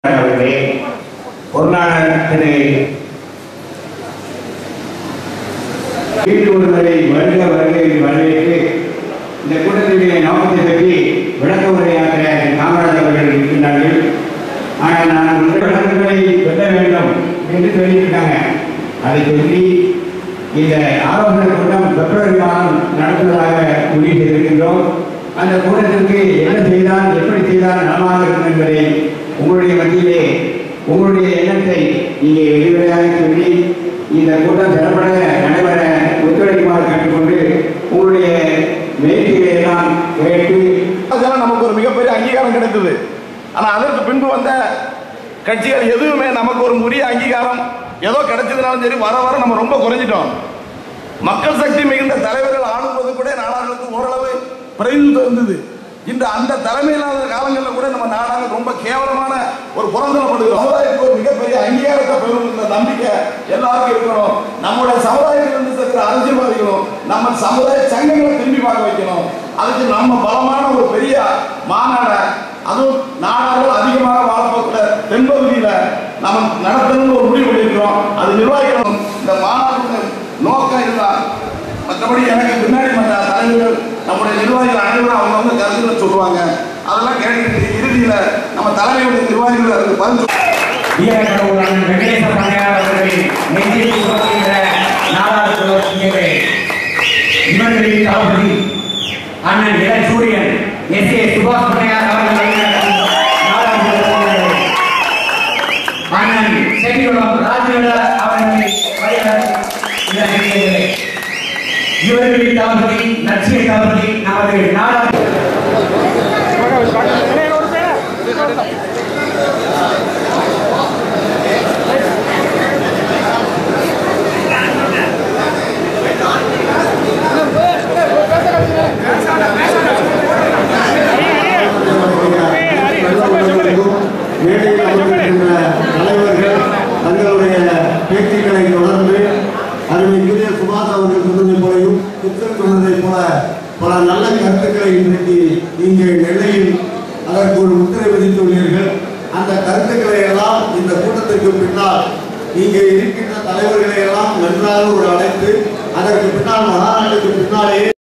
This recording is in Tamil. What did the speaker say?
அவர்களே பொருளாளர் திரு வீட்டு ஒருவரை வருக வருகை என்று வரவேற்று இந்த கூட்டத்தினுடைய நோக்கத்தை பற்றி விளக்க உரையாற்ற காமராஜ் அவர்கள் இருக்கின்றார்கள் ஆனால் நான் ஒன்று விளக்கங்களை சொல்ல வேண்டும் என்று சொல்லியிருக்காங்க அதை சொல்லி இந்த ஆலோசனை கூட்டம் பிப்ரவரி மாதம் நடத்துவதாக முடிவு செய்திருக்கின்றோம் அந்த கூட்டத்திற்கு என்ன செய்தால் எப்படி செய்தால் நலமாக இருக்கும் என்பதை உங்களுடைய மத்தியிலே உங்களுடைய எண்ணத்தை இங்கே வெளிப்படையாக சொல்லி இந்த கூட்டம் சிறப்பட நடைபெற ஒத்துழைக்குமாறு கேட்டுக்கொண்டு உங்களுடைய வேட்கைகளை எல்லாம் கேட்டு அதெல்லாம் நமக்கு ஒரு மிகப்பெரிய அங்கீகாரம் கிடைத்தது ஆனா அதற்கு பின்பு வந்த கட்சிகள் எதுவுமே நமக்கு ஒரு உரிய அங்கீகாரம் ஏதோ கிடைச்சதுனாலும் சரி வர வர நம்ம ரொம்ப குறைஞ்சிட்டோம் மக்கள் சக்தி மிகுந்த தலைவர்கள் ஆளும்போது கூட நாடாளுக்கு ஓரளவு பிரதிநிதித்துவம் இருந்தது இன்று அந்த தலைமை இல்லாத காலங்களில் கூட நம்ம நாடாக ரொம்ப கேவலமான ஒரு புறந்தளப்படுகிறோம் சமுதாயத்துக்கு ஒரு மிகப்பெரிய அங்கீகாரத்தை பெறும் இந்த நம்பிக்கை எல்லாருக்கும் இருக்கணும் நம்முடைய சமுதாயத்தில் இருந்து இருக்கிற அரசியல்வாதிகளும் நம்ம சமுதாய சங்கங்களை திரும்பி பார்க்க வைக்கணும் அதுக்கு நம்ம பலமான ஒரு பெரிய மாநாட அதுவும் நாடார்கள் அதிகமாக வாழப்போக்கிற தென்பகுதியில நம்ம நடத்தணும்னு ஒரு முடிவு பண்ணியிருக்கிறோம் அது நிர்வாகிக்கணும் இந்த மாநாட்டு நோக்கம் இதுதான் மற்றபடி எனக்கு பின்னாடி மற்ற தலைவர்கள் நம்முடைய நிர்வாகிகள் அனைவரும் அவங்க வந்து கருத்துக்களை சொல்லுவாங்க அதெல்லாம் கேட்டு இறுதியில நம்ம தலைமையுடைய நிர்வாகிகள் அதுக்கு பதில் வீரக்கடவுளான வெங்கடேச பண்ணையார் அவர்களின் நெஞ்சில் சுமக்கின்ற நாடாளுமன்ற இவர்களின் தளபதி அண்ணன் இள சூரியன் எஸ் ஏ சுபாஷ் பண்ணையார் அவர்கள் வழிநடத்தும் நாடாளுமன்ற அண்ணன் செட்டிகுளம் ராஜேந்திர அவர்களை வழிநடத்தும் இந்த நிகழ்ச்சிகளை இவர்களின் தளபதி லட்சிய தளபதி நமது நாடாளுமன்ற மேடையில் அமர்ந்திருக்கின்ற தலைவர்கள் தங்களுடைய பேச்சுக்களை தொடர்ந்து அருமைக்குரிய சுபாஷ் அவர்கள் சொன்னதை போலையும் புத்தர் சொன்னதைப் போல பல நல்ல கருத்துக்களை இன்றைக்கு இங்கே நெல்லையில் அதற்கு ஒரு முத்திரை விதித்துள்ளீர்கள் அந்த கருத்துக்களை எல்லாம் இந்த கூட்டத்திற்கு பின்னால் இங்கே இருக்கின்ற தலைவர்களை எல்லாம் நன்றாக ஒரு அழைத்து அதற்கு பின்னால் மகாநாட்டுக்கு பின்னாலேயே